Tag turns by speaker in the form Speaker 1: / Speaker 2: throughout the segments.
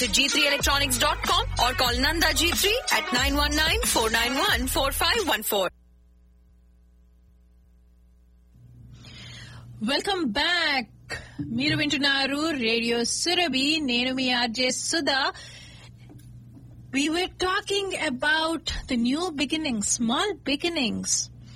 Speaker 1: Visit g3electronics.com or call Nanda G3 at 919-491-4514.
Speaker 2: Welcome back మీరు వింటున్నారు radio Surabhi నేను మీ RJ Sudha we were talking about the new beginnings, small beginnings.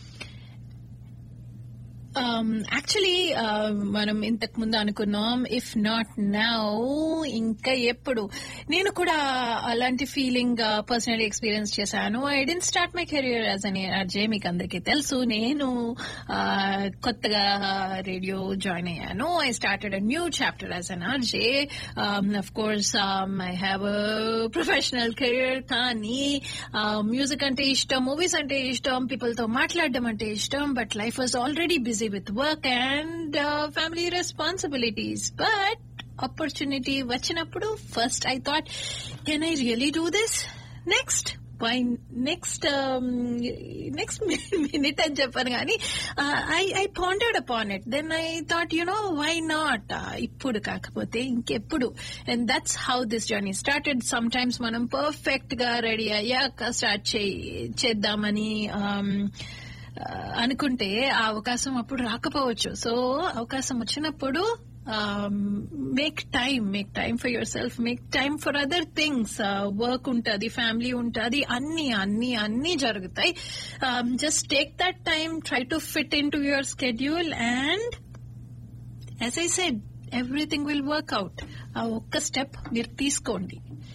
Speaker 2: Actually మనం ఇంతకు ముందు అనుకున్నాం ఇఫ్ నాట్ నౌ ఇంకా ఎప్పుడు నేను కూడా అలాంటి ఫీలింగ్ పర్సనల్ ఎక్స్పీరియన్స్ చేశాను I didn't start my career as an RJ మీకు అందరికీ తెలుసు నేను uh, కొత్తగా రేడియో జాయిన్ అయ్యాను I started a new chapter as an RJ of course I have professional career కానీ మ్యూజిక్ అంటే ఇష్టం మూవీస్ అంటే ఇష్టం పీపుల్ తో మాట్లాడడం అంటే ఇష్టం but life was already busy with work and uh, family responsibilities. But opportunity వచ్చినప్పుడు first I thought can I really do this next why next next minute అని చెప్పాను కానీ I I pondered upon it then I thought you know why not ఇప్పుడు కాకపోతే ఇంకెప్పుడు and that's how this journey started sometimes మనం perfect గా ready అయ్యాక start చేద్దామని అనుకుంటే ఆ అవకాశం అప్పుడు రాకపోవచ్చు సో అవకాశం వచ్చినప్పుడు make time make time for yourself make time for other things work ఉంటుంది ఫ్యామిలీ ఉంటుంది అన్ని అన్ని అన్ని జరుగుతాయి just take that time try to fit into your schedule and as I said everything will work out ఆ ఒక్క step మీరు తీసుకోండి